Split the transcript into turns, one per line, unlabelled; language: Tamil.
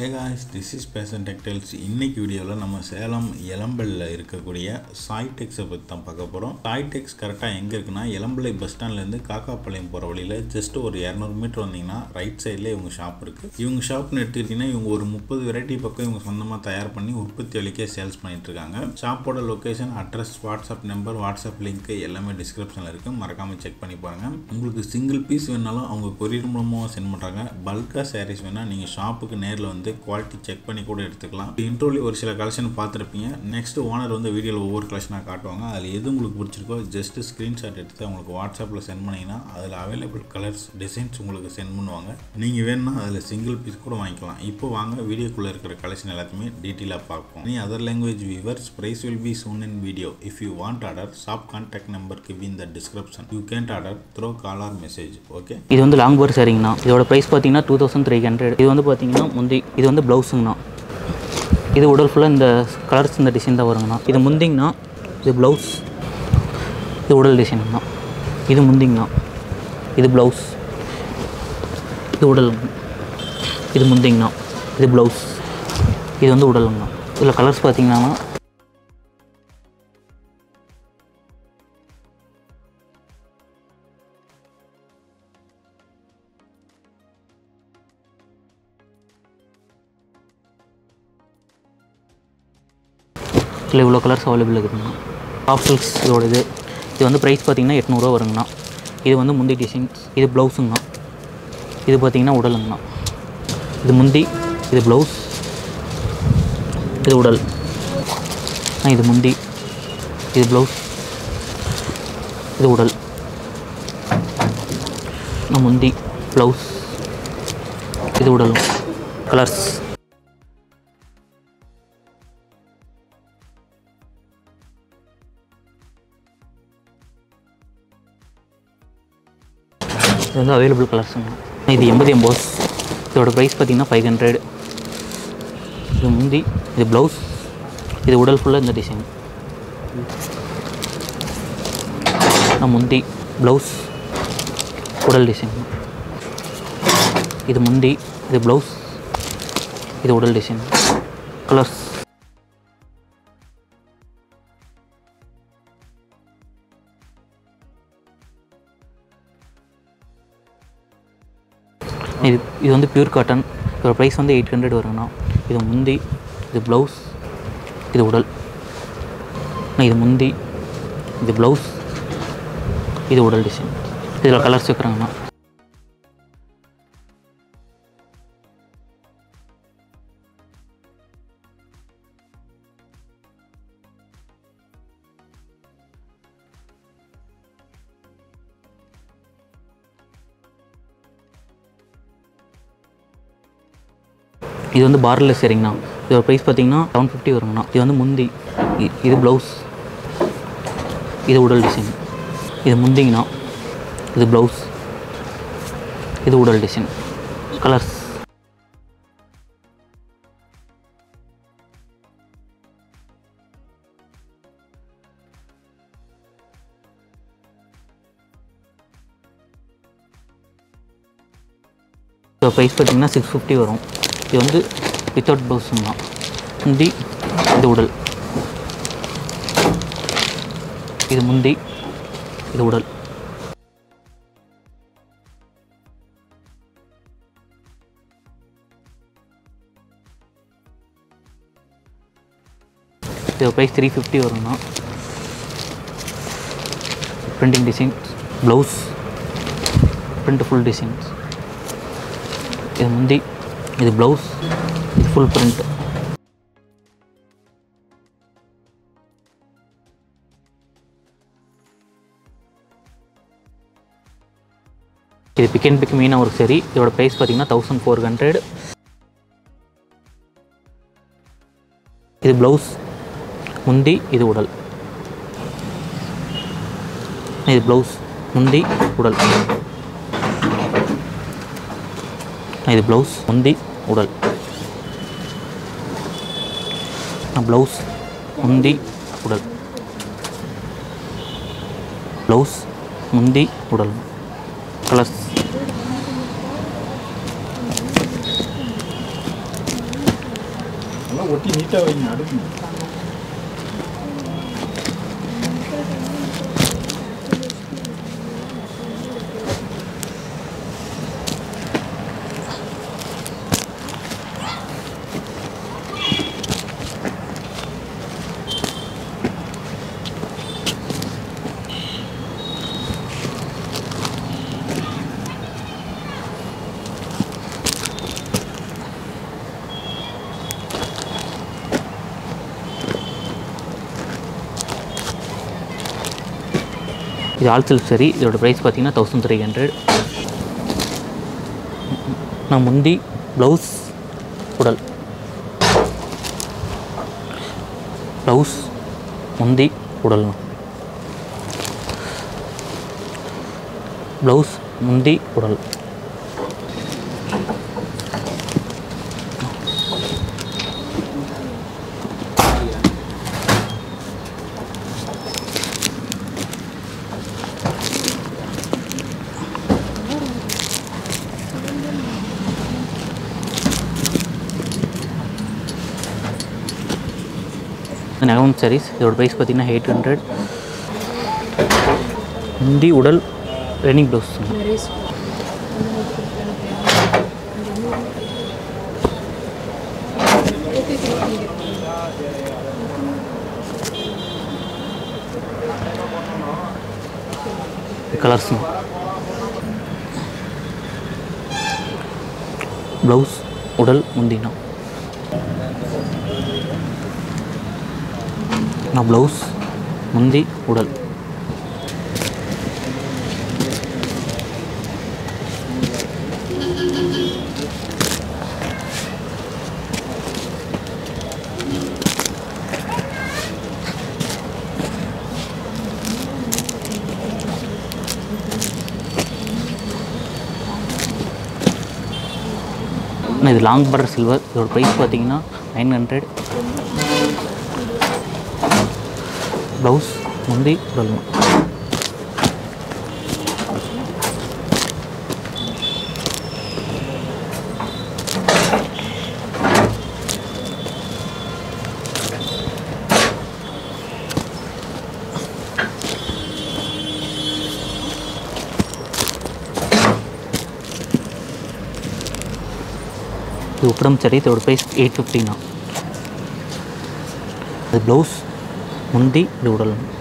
guys this is fashion textiles இன்னைக்கு வீடியோவில் நம்ம சேலம் எலம்பல்ல இருக்கக்கூடிய சாய்டெக்ஸை பற்றி தான் பார்க்க போகிறோம் சாய்டெக்ஸ் கரெக்டாக எங்கே இருக்குன்னா எலம்பலை பஸ் ஸ்டாண்ட்லேருந்து காக்காப்பாளையம் போகிற வழியில் ஜஸ்ட் ஒரு இரநூறு மீட்டர் வந்தீங்கன்னா ரைட் சைடில் இவங்க ஷாப் இருக்குது இவங்க ஷாப்னு எடுத்துக்கிட்டிங்கன்னா இவங்க ஒரு முப்பது வெரைட்டி பக்கம் இவங்க சொந்தமாக தயார் பண்ணி உற்பத்தி அளிக்க சேல்ஸ் பண்ணிட்டு இருக்காங்க ஷாப்போட location address WhatsApp number WhatsApp link எல்லாமே டிஸ்கிரிப்ஷனில் இருக்குது மறக்காமல் செக் பண்ணி பாருங்க உங்களுக்கு சிங்கிள் பீஸ் வேணாலும் அவங்க கொரியர் மூலமாக சென்ட் பண்ணுறாங்க பல்காக சாரீஸ் வேணால் நீங்கள் ஷாப்புக்கு நேரில் வந்து குவாலிட்டி செக் பண்ணி கூட எடுத்துக்கலாம் இன்ட்ரோலி ஒரு சில கலெக்ஷன் பார்த்துருப்பீங்க நெக்ஸ்ட் ஓனர் வந்து வீடியோவில் ஒவ்வொரு கலெக்ஷனாக காட்டுவாங்க அதில் எது உங்களுக்கு பிடிச்சிருக்கோ ஜஸ்ட் ஸ்க்ரீன்ஷாட் எடுத்து அவங்களுக்கு வாட்ஸ்அப்பில் சென்ட் பண்ணிங்கன்னா அதில் அவைலபிள் கலர்ஸ் டிசைன்ஸ் உங்களுக்கு சென்ட் பண்ணுவாங்க நீங்கள் வேணும்னா அதில் சிங்கிள் பீஸ் கூட வாங்கிக்கலாம் இப்போ வாங்க வீடியோக்குள்ளே இருக்கிற கலெக்ஷன் எல்லாத்தையுமே டீட்டெயிலாக பார்ப்போம் நீ other language viewers price will be soon in video if you want order shop contact number give in the description you can't order through call or message okay
இது வந்து லாங் போர் சரிங்கண்ணா இதோட ப்ரைஸ் பார்த்தீங்கன்னா டூ தௌசண்ட் த்ரீ ஹண்ட்ரட் இது வந்து பார்த்தீங்கன்னா முந்தி இது வந்து ப்ளவுஸுங்கண்ணா இது உடல் ஃபுல்லாக இந்த கலர்ஸ் இந்த டிசைன் தான் வருங்கண்ணா இது முந்திங்கண்ணா இது ப்ளவுஸ் இது உடல் டிசைனுங்கண்ணா இது முந்திங்கண்ணா இது ப்ளவுஸ் இது உடல் இது முந்திங்கண்ணா இது ப்ளவுஸ் இது வந்து உடலுங்கண்ணா இதில் கலர்ஸ் பார்த்தீங்கன்னா இதில் இவ்வளோ கலர்ஸ் அவைலபிள் இருக்குதுங்கண்ணா ஆப்ஷன்ஸ் இதோட இது இது வந்து ப்ரைஸ் பார்த்தீங்கன்னா எட்நூறுவா வருங்கண்ணா இது வந்து முந்தி டிசைன்ஸ் இது ப்ளவுஸுங்கண்ணா இது பார்த்தீங்கன்னா உடலுங்கண்ணா இது முந்தி இது ப்ளவுஸ் இது உடல் ஆ, இது முந்தி இது ப்ளவுஸ் இது உடல் ஆ, முந்தி ப்ளவுஸ் இது உடல் கலர்ஸ் இது வந்து அவைலபிள் கலர்ஸுங்க இது எண்பது எம்போஸ் இதோட ப்ரைஸ் பார்த்தீங்கன்னா ஃபைவ் ஹண்ட்ரட் இது முந்தி இது ப்ளவுஸ் இது உடல் ஃபுல்லாக இந்த டிசைன் முந்தி ப்ளவுஸ் உடல் டிசைன் இது முந்தி இது ப்ளவுஸ் இது உடல் டிசைன் கலர்ஸ் இது இது வந்து பியூர் காட்டன் இதோட ப்ரைஸ் வந்து எயிட் ஹண்ட்ரட் வருங்கண்ணா இது முந்தி இது ப்ளவுஸ் இது உடல் அண்ணா, இது முந்தி இது ப்ளவுஸ் இது உடல் டிசைன் இதில் கலர்ஸ் வைக்கிறாங்கண்ணா இது வந்து பார்லெஸ் சரிங்கண்ணா இதோட ப்ரைஸ் பார்த்தீங்கன்னா செவன் ஃபிஃப்டி வருங்கண்ணா இது வந்து முந்தி இ- இது ப்ளவுஸ் இது உடல் டிசைன் இது முந்திங்கண்ணா இது ப்ளவுஸ் இது உடல் டிசைன் கலர்ஸ் இதோட ப்ரைஸ் பார்த்தீங்கன்னா சிக்ஸ் ஃபிஃப்டி வரும் இது வந்து வித்தவுட் ப்ளவுஸுங்கண்ணா முந்தி இது உடல் இது முந்தி இது உடல் இதோட ப்ரைஸ் த்ரீ ஃபிஃப்டி வருங்கண்ணா printing designs blouse print full designs இது முந்தி இது ப்ளவுஸ் இது ஃபுல் பிரிண்ட் இது பிக் அண்ட் பிக் மீனாக ஒரு சரி இதோட ப்ரைஸ் பார்த்தீங்கன்னா தௌசண்ட் ஃபோர் ஹண்ட்ரட் இது ப்ளவுஸ் முந்தி இது உடல் இது ப்ளவுஸ் முந்தி உடல் இது ப்ளவுஸ் முந்தி உடல் ப்ளவுஸ் முந்தி உடல் ப்ளவுஸ் முந்தி உடல் கலர்ஸ்
ஒட்டி நீட்டாக வைங்க அடுக்கு
இது ஆல் சில்க் சரி இதோட ப்ரைஸ் பார்த்தீங்கன்னா தௌசண்ட் த்ரீ ஹண்ட்ரட் நான் முந்தி ப்ளவுஸ் உடல் ப்ளவுஸ் முந்தி உடல் ப்ளவுஸ் முந்தி உடல் நகம் sarees இதோட ப்ரைஸ் பார்த்தீங்கன்னா எயிட் ஹண்ட்ரட் முந்தி உடல் ரெனிங் ப்ளவுஸ் கலர்ஸ் ப்ளவுஸ் உடல் முந்தினா நான் ப்ளவுஸ் முந்தி உடல் அண்ணா, இது லாங் பார்டர் சில்வர் இதோட ப்ரைஸ் பார்த்தீங்கன்னா நைன் ஹண்ட்ரட் ப்ளவுஸ் முந்தி உடல் இது உப்படம் சரி இதோட ப்ரைஸ் எயிட் ஃபிஃப்டினா இது ப்ளவுஸ் முந்தி இது உடல்